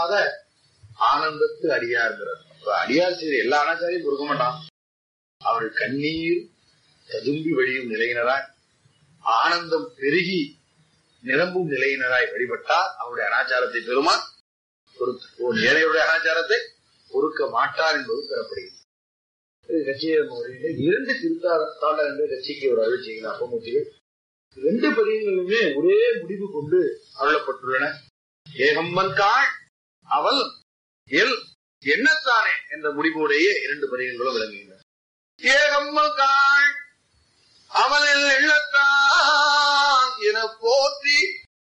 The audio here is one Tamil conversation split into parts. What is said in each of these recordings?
பொறுக்காத ஆனந்தத்து அடியார்கிறார் அப்ப அடியார் செய்த எல்லா அனாச்சாரியும் பொறுக்க மாட்டான் அவள் கண்ணீர் ததும்பி வழியும் நிலையினராய் ஆனந்தம் பெருகி நிரம்பும் நிலையினராய் வழிபட்டால் அவருடைய அனாச்சாரத்தை பெறுமான் பொறுத்து ஒரு ஏழையுடைய அனாச்சாரத்தை பொறுக்க மாட்டார் என்பது பெறப்படுகிறது கட்சியை முறையில இரண்டு திருத்தாள என்ற கட்சிக்கு ஒரு அருள் செய்கிறார் அப்பமூர்த்திகள் ரெண்டு பதியங்களுமே ஒரே முடிவு கொண்டு அருளப்பட்டுள்ளன ஏகம்மன் காள் அவள் எல் என்னத்தானே என்ற முடிவோடையே இரண்டு பதியங்களும் விளங்குகின்றன ஏகம்மன் காள் அவளில் எண்ணத்தான் என போற்றி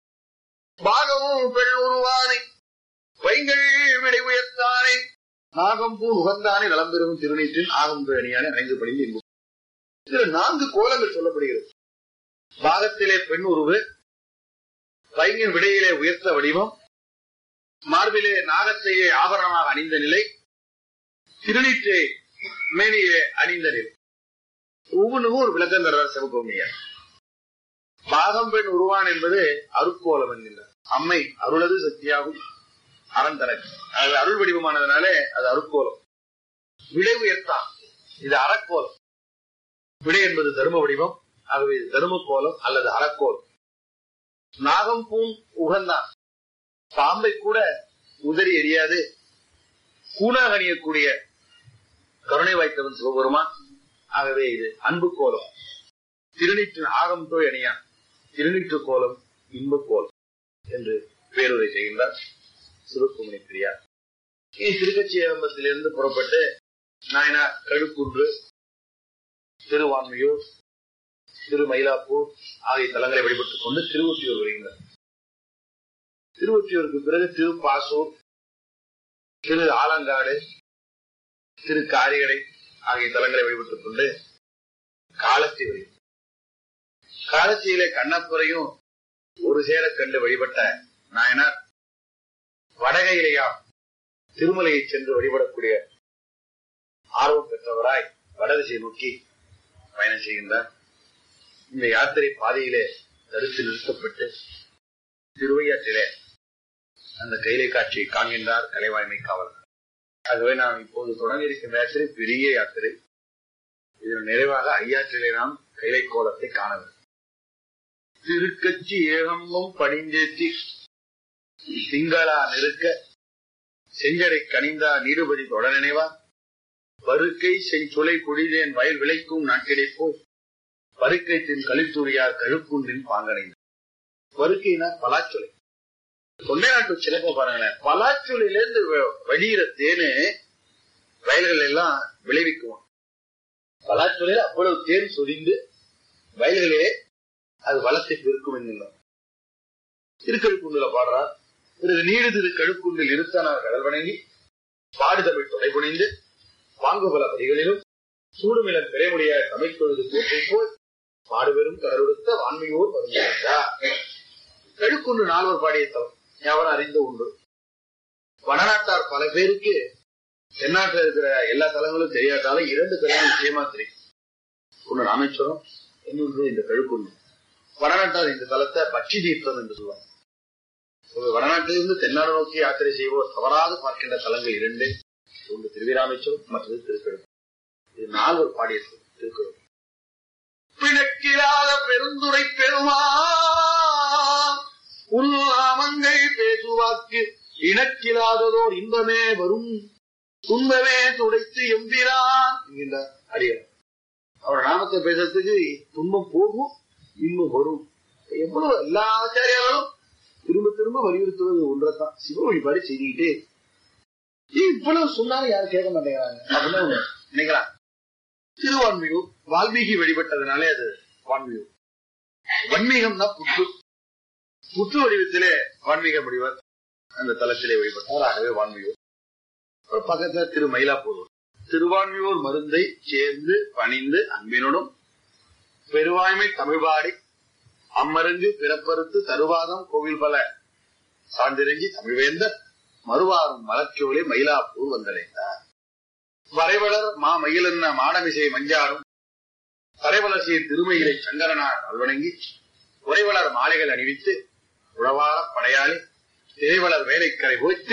பாகமும் பெண் உருவானை வைங்கள் விடை உயர்த்தானே நாகம்பூ உகந்தானே நலம் பெறும் திருநீற்றின் ஆகம்பு அணியானே அணைந்து பணிந்து இன்பம் இதுல நான்கு கோலங்கள் சொல்லப்படுகிறது பாகத்திலே பெண் உருவு வைங்கின் விடையிலே உயர்த்த வடிவம் மார்பிலே நாகத்தையே ஆபரணமாக அணிந்த நிலை திருநீற்றை மேனியே அணிந்த நிலை ஒவ்வொன்றுக்கும் ஒரு விளக்கம் தர்றார் சிவகோமியார் பாகம் பெண் உருவான் என்பது அருக்கோலம் என்கின்றார் அம்மை அருளது சக்தியாகும் அறம் தனக்கு அது அருள் வடிவமானதுனாலே அது அருக்கோலம் விடை உயர்த்தான் இது அறக்கோலம் விடை என்பது தர்ம வடிவம் ஆகவே இது தர்ம கோலம் அல்லது அறக்கோலம் நாகம் பூன் உகந்தான் பாம்பை கூட உதறி எரியாது கூணாக அணியக்கூடிய கருணை வாய்த்தவன் சிவபெருமான் ஆகவே இது அன்பு கோலம் திருநீற்றின் ஆகம் தோய் அணியான் திருநீற்று கோலம் இன்ப கோலம் என்று பேருரை செய்கின்றார் சிவகுமணி பெரியார் இனி திருக்கட்சி ஏகம்பத்திலிருந்து புறப்பட்டு நாயனார் கழுக்குன்று திருவான்மையூர் திரு மயிலாப்பூர் ஆகிய தலங்களை வழிபட்டுக் கொண்டு திருவொற்றியூர் வருகின்றனர் திருவொற்றியூருக்கு பிறகு திருப்பாசூர் திரு ஆலங்காடு திரு காரிகடை ஆகிய தலங்களை வழிபட்டுக் கொண்டு காலத்தி வருகிறது காலத்தியிலே கண்ணப்புறையும் ஒரு சேர கண்டு வழிபட்ட நாயனார் வடகையிலேயா திருமலையை சென்று வழிபடக்கூடிய ஆர்வம் பெற்றவராய் வடதிசை நோக்கி பயணம் செய்கின்றார் இந்த யாத்திரை பாதையிலே தடுத்து நிறுத்தப்பட்டு திருவையாற்றிலே அந்த கைலை காட்சியை காண்கின்றார் கலைவாய்மை காவலர் ஆகவே நாம் இப்போது தொடங்கி இருக்கின்ற யாத்திரை பெரிய யாத்திரை இதன் நிறைவாக ஐயாற்றிலே நாம் கைலை கோலத்தை காண வேண்டும் திருக்கட்சி ஏகம்பம் பணிந்தேத்தி திங்களா நெருக்க செஞ்சடை கனிந்தா நீடுபதி தொட நினைவா பருக்கை செஞ்சுளை பொழிதேன் வயல் விளைக்கும் நாட்டிடை போய் பருக்கை தின் கழித்துறியார் கழுக்குன்றின் பாங்கடைந்த பருக்கைனா பலாச்சொலை தொண்டை நாட்டு சிறப்ப பாருங்களேன் பலாச்சொலையில இருந்து வெளியிற தேனு வயல்கள் எல்லாம் விளைவிக்குவோம் பலாச்சொலையில அவ்வளவு தேன் சொரிந்து வயல்களே அது வளத்தை பெருக்கும் என்கின்றோம் திருக்கழுக்குண்டுல பாடுறார் பிறகு நீடு திரு கழுக்குண்டில் இருத்தனார் கடல் வணங்கி பாடுதமிழ் தொலைபுணிந்து வாங்குபல வரிகளிலும் சூடுமிளம் பிறைமுடிய தமிழ்கொழுது போற்றை போல் பாடுபெரும் கடலுடுத்த வான்மையோர் வருகிறார் கழுக்குண்டு நால்வர் பாடிய தலம் எவரும் அறிந்த உண்டு வடநாட்டார் பல பேருக்கு தென்னாட்டில் இருக்கிற எல்லா தலங்களும் தெரியாட்டாலும் இரண்டு தலங்கள் நிச்சயமா தெரியும் ஒன்று ராமேஸ்வரம் இன்னொன்று இந்த கழுக்குண்டு வடநாட்டார் இந்த தலத்தை பட்சி தீர்த்தம் என்று சொல்லுவாங்க வடநாட்டிலிருந்து தென்னாடு நோக்கி யாத்திரை செய்வோர் தவறாது பார்க்கின்ற தலங்கள் இரண்டு ஒன்று திருவிராமேஸ்வரம் மற்றது திருக்கழுக்கு இது நால்வர் பாடிய திருக்குறள் பிணக்கிலாத பெருந்துரை பெருமா உள்நாமங்கள் பேசுவாக்கு இணக்கிலாததோர் இன்பமே வரும் துன்பமே துடைத்து எம்பிரான் என்கின்றார் அடியார் அவர் நாமத்தை பேசுறதுக்கு துன்பம் போகும் இன்பம் வரும் எவ்வளவு எல்லா ஆச்சாரியாலும் திரும்ப திரும்ப வலியுறுத்துவது ஒன்றைத்தான் சிவ வழிபாடு செய்துக்கிட்டே இவ்வளவு சொன்னாலும் யாரும் கேட்க மாட்டேங்கிறாங்க அப்படின்னு நினைக்கிறான் திருவான்மியூர் வால்மீகி வழிபட்டதுனாலே அது வான்மியூர் வன்மீகம் தான் புற்று புற்று வடிவத்திலே வான்மீக முடிவர் அந்த தலத்திலே வழிபட்டார் ஆகவே வான்மியூர் பக்கத்துல திரு மயிலாப்பூர் திருவான்மியூர் மருந்தை சேர்ந்து பணிந்து அன்பினுடன் பெருவாய்மை தமிழ்பாடி அம்மருங்கு பிறப்பறுத்து தருவாதம் கோவில் பல சான்றிறங்கி தமிழ்வேந்தர் மறுவாரும் மலர்ச்சோலை மயிலாப்பூர் வந்தடைந்தார் வரைவளர் மா மயிலென்ன மாடமிசை மஞ்சாரும் தரைவளர்ச்சியை திருமயிலை சங்கரனார் அல்வணங்கி உறைவளர் மாலைகள் அணிவித்து உழவார படையாளி திரைவளர் வேலைக்கரை போய்